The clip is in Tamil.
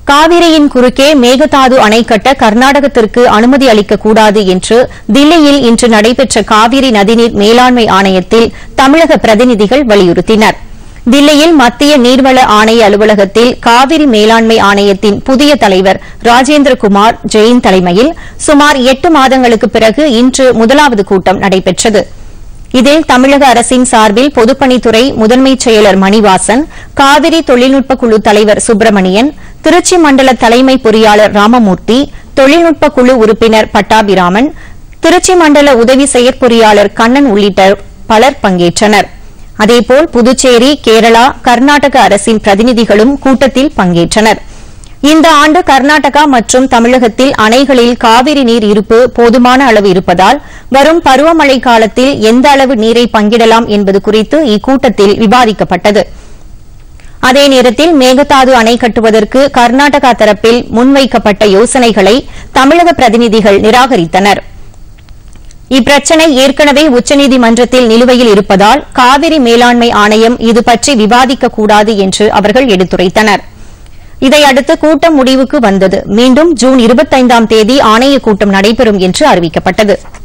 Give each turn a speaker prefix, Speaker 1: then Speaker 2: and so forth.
Speaker 1: காவிரியின் குறுக்கே மேகதாது அணை கட்ட கர்நாடகத்திற்கு அனுமதி அளிக்கக்கூடாது என்று தில்லியில் இன்று நடைபெற்ற காவிரி நதிநீர் மேலாண்மை ஆணையத்தில் தமிழக பிரதிநிதிகள் வலியுறுத்தினர் தில்லியில் மத்திய நீர்வள ஆணைய அலுவலகத்தில் காவிரி மேலாண்மை ஆணையத்தின் புதிய தலைவர் ராஜேந்திரகுமார் ஜெயின் தலைமையில் சுமார் எட்டு மாதங்களுக்கு பிறகு இன்று முதலாவது கூட்டம் நடைபெற்றது இதில் தமிழக அரசின் சார்பில் பொதுப்பணித்துறை முதன்மைச் செயலர் மணிவாசன் காவிரி தொழில்நுட்ப குழு தலைவர் சுப்பிரமணியன் திருச்சி மண்டல தலைமை பொறியாளர் ராமமூர்த்தி தொழில்நுட்ப குழு உறுப்பினர் பட்டாபிராமன் திருச்சி மண்டல உதவி செயற்பொறியாளர் கண்ணன் உள்ளிட்ட பலர் பங்கேற்றனர் அதேபோல் புதுச்சேரி கேரளா கர்நாடக அரசின் பிரதிநிதிகளும் கூட்டத்தில் பங்கேற்றனர் இந்த ஆண்டு கர்நாடகா மற்றும் தமிழகத்தில் அணைகளில் காவிரி நீர் இருப்பு போதுமான அளவு இருப்பதால் வரும் பருவமழை காலத்தில் எந்த அளவு நீரை பங்கிடலாம் என்பது குறித்து இக்கூட்டத்தில் விவாதிக்கப்பட்டது அதே நேரத்தில் மேகதாது அணை கட்டுவதற்கு கர்நாடகா தரப்பில் முன்வைக்கப்பட்ட யோசனைகளை தமிழக பிரதிநிதிகள் நிராகரித்தனர் இப்பிரச்சினை ஏற்கனவே உச்சநீதிமன்றத்தில் நிலுவையில் இருப்பதால் காவிரி மேலாண்மை ஆணையம் இது பற்றி விவாதிக்கக்கூடாது என்று அவர்கள் எடுத்துரைத்தனர் இதையடுத்து கூட்டம் முடிவுக்கு வந்தது மீண்டும் ஜூன் இருபத்தைந்தாம் தேதி ஆணையக் கூட்டம் நடைபெறும் என்று அறிவிக்கப்பட்டது